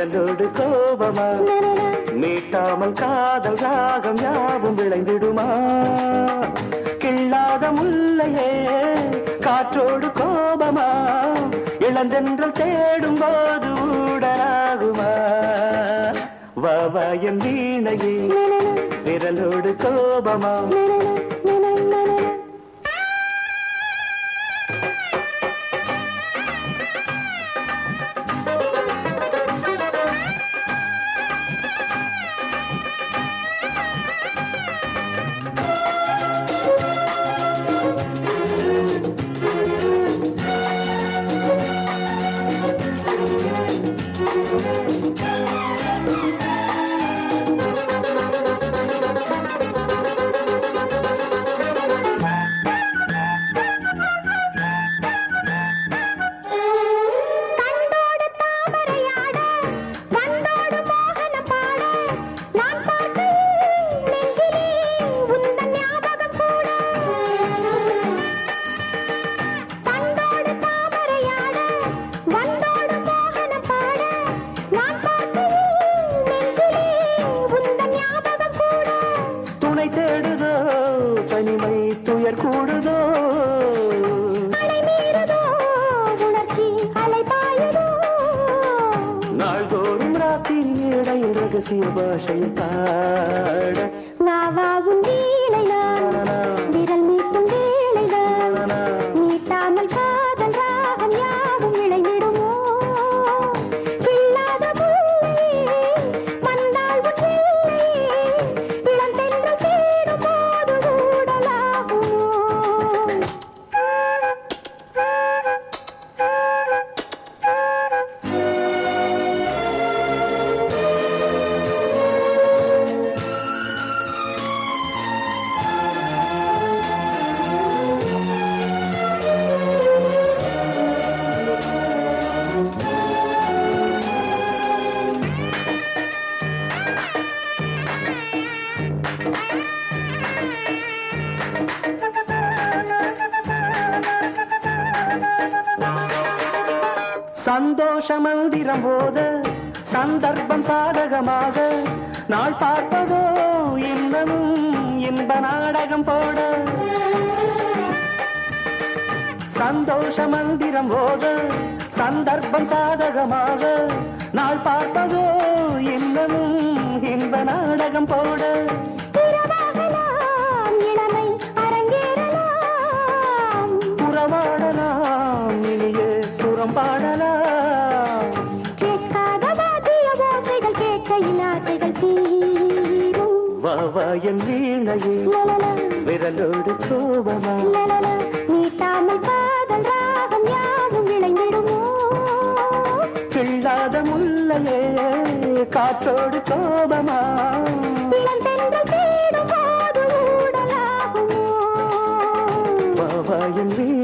விரலோடு கோபமா மீட்டாமல் காதல் ராகம் யாவும் விளைந்திடுமா கிள்ளாத முல்லையே காற்றோடு கோபமா இளந்தென்றல் தேடும் போது ஊடலாகுமா வாவாயன் வீணையே விரலோடு கோபமா கண்டோடு தாமரையாட வண்டோடு மோகனம் பாட நான் பார்க்கையில் நெஞ்சிலே உந்தன் ஞாபகம் கூட கண்டோடு தாமரையாட வண்டோடு மோகனம் பாட நான் பார்க்கையில் நெஞ்சிலே உந்தன் ஞாபகம் கூட துணை தேடுதோ தனிமை துயர் கூடுதோ அலை மீறுதோ உணர்ச்சி அலை பாயுதோ நாள்தோறும் ராத்திரி இடையில் ரகசிய பாஷையை பாட நாவாவும் வீணைதான் விரல் மீட்டும் வேளைதான் மீட்டாமல் காதல் ராகம் யாவும் இணைந்திடுமோ கிள்ளாத முல்லையே மன்னாள் உன் எல்லையே இளந்தென்றல் தேடும் போது ஊடலாகுமோ சந்தோஷ மந்திரம் போத சந்தர்ப்பம் சாதகமாக நாள் பார்ப்பதோ இன்பமும் இன்ப நாடகம் போட சந்தோஷ மந்திரம் போத சந்தர்ப்பம் சாதகமாக நாள் பார்ப்பதோ இன்பமும் இன்ப நாடகம் போட இரவாகலாம் இளமை அரங்கேறலாம் புறவாடலாம் இனியே சுரம் பாடலாம் கேட்காத வாத்திய ஓசைகள் கேட்கையில் ஆசைகள் தீரும் வாவா என் வீணையே லலலா, விரலோடு கோபமா லலலா, நீட்டாமல் காதல் ராகம் யாவும் இணைந்திடுமோ கிள்ளாத முல்லையே காற்றோடு கோபமா இளந்தென்றல் தேடும் போது ஊடலாகுமோ வாவா என் வீணையே